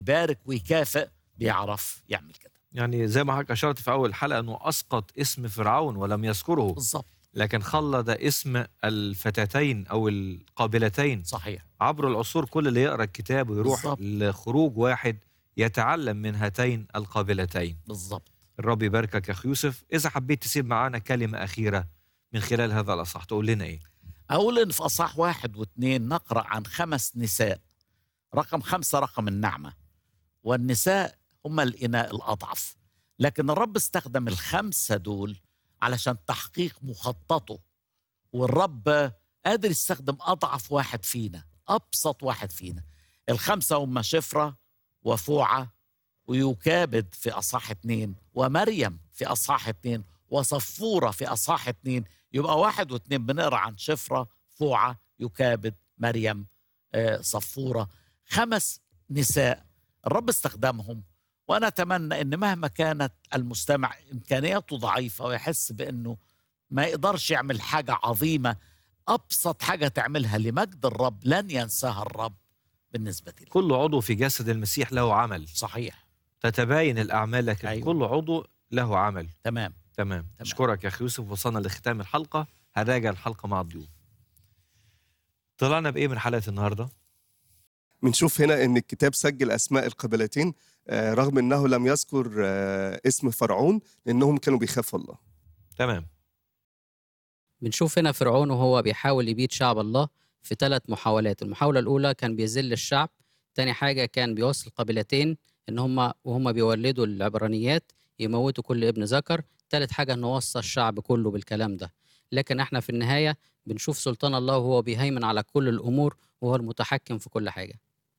يبارك ويكافئ بيعرف يعمل كده يعني زي ما حضرتك اشرت في اول الحلقه انه اسقط اسم فرعون ولم يذكره بالظبط لكن خلد اسم الفتاتين او القابلتين صحيح عبر العصور كل اللي يقرا الكتاب ويروح بالظبط. لخروج واحد يتعلم من هاتين القابلتين بالظبط الرب يباركك يا اخي يوسف اذا حبيت تسيب معانا كلمه اخيره من خلال هذا الاصح تقول لنا ايه أقول إن في أصح واحد واثنين نقرأ عن خمس نساء رقم خمسة رقم النعمة والنساء هم الإناء الأضعف لكن الرب استخدم الخمسة دول علشان تحقيق مخططه والرب قادر يستخدم أضعف واحد فينا أبسط واحد فينا الخمسة هم شفرة وفوعة ويكابد في أصحاح اتنين ومريم في أصحاح اتنين وصفورة في أصحاح اتنين يبقى واحد واثنين بنقرا عن شفرة فوعة يكابد مريم آه، صفورة خمس نساء الرب استخدمهم وأنا أتمنى أن مهما كانت المستمع إمكانياته ضعيفة ويحس بأنه ما يقدرش يعمل حاجة عظيمة أبسط حاجة تعملها لمجد الرب لن ينساها الرب بالنسبة لي كل عضو في جسد المسيح له عمل صحيح تتباين الاعمال لكن أيوة. كل عضو له عمل تمام تمام اشكرك يا اخي يوسف وصلنا لختام الحلقه هنراجع الحلقه مع الضيوف طلعنا بايه من حلقه النهارده بنشوف هنا ان الكتاب سجل اسماء القبيلتين آه، رغم انه لم يذكر آه، اسم فرعون لانهم كانوا بيخافوا الله تمام بنشوف هنا فرعون وهو بيحاول يبيد شعب الله في ثلاث محاولات المحاولة الأولى كان بيذل الشعب تاني حاجة كان بيوصل قبيلتين إن هم وهم بيولدوا العبرانيات يموتوا كل ابن ذكر تالت حاجة إنه وصى الشعب كله بالكلام ده لكن احنا في النهاية بنشوف سلطان الله وهو بيهيمن على كل الأمور وهو المتحكم في كل حاجة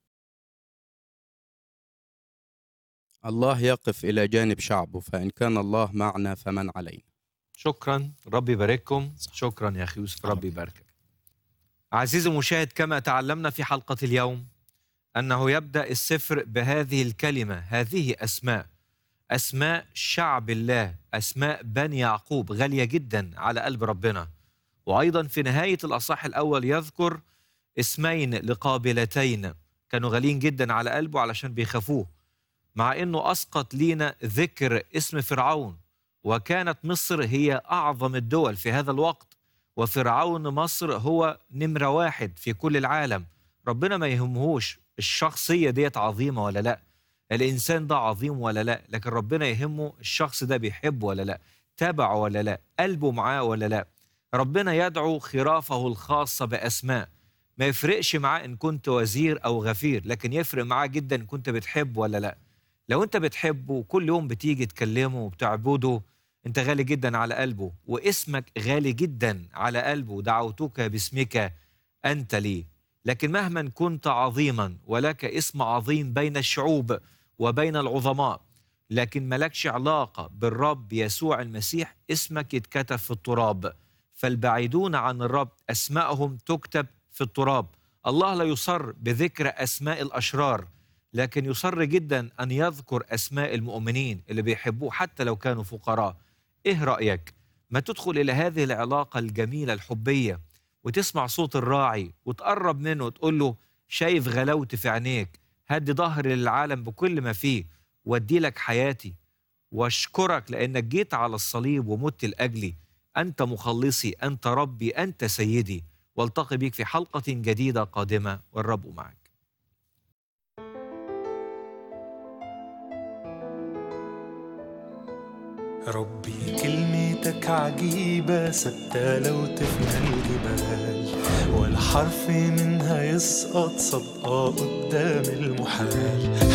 الله يقف إلى جانب شعبه فإن كان الله معنا فمن علينا شكرا رب يبارككم شكرا يا اخي يوسف رب يباركك عزيزي المشاهد كما تعلمنا في حلقه اليوم انه يبدا السفر بهذه الكلمه هذه اسماء اسماء شعب الله اسماء بني يعقوب غاليه جدا على قلب ربنا وايضا في نهايه الاصح الاول يذكر اسمين لقابلتين كانوا غاليين جدا على قلبه علشان بيخافوه مع انه اسقط لينا ذكر اسم فرعون وكانت مصر هي اعظم الدول في هذا الوقت وفرعون مصر هو نمره واحد في كل العالم ربنا ما يهمهوش الشخصيه ديت عظيمه ولا لا الانسان ده عظيم ولا لا لكن ربنا يهمه الشخص ده بيحبه ولا لا تابعه ولا لا قلبه معاه ولا لا ربنا يدعو خرافه الخاصه باسماء ما يفرقش معاه ان كنت وزير او غفير لكن يفرق معاه جدا ان كنت بتحب ولا لا لو انت بتحبه وكل يوم بتيجي تكلمه وبتعبده انت غالي جدا على قلبه واسمك غالي جدا على قلبه دعوتك باسمك انت لي لكن مهما كنت عظيما ولك اسم عظيم بين الشعوب وبين العظماء لكن ملكش علاقة بالرب يسوع المسيح اسمك يتكتب في التراب فالبعيدون عن الرب أسماءهم تكتب في التراب الله لا يصر بذكر أسماء الأشرار لكن يصر جدا أن يذكر أسماء المؤمنين اللي بيحبوه حتى لو كانوا فقراء إيه رأيك؟ ما تدخل إلى هذه العلاقة الجميلة الحبية وتسمع صوت الراعي وتقرب منه وتقول له شايف غلاوتي في عينيك هدي ظهري للعالم بكل ما فيه وادي لك حياتي واشكرك لانك جيت على الصليب ومت لاجلي انت مخلصي انت ربي انت سيدي والتقي بك في حلقه جديده قادمه والرب معك ربي كلمتك عجيبة ثابتة لو تفنى الجبال ولا حرف منها يسقط صدقة قدام المحال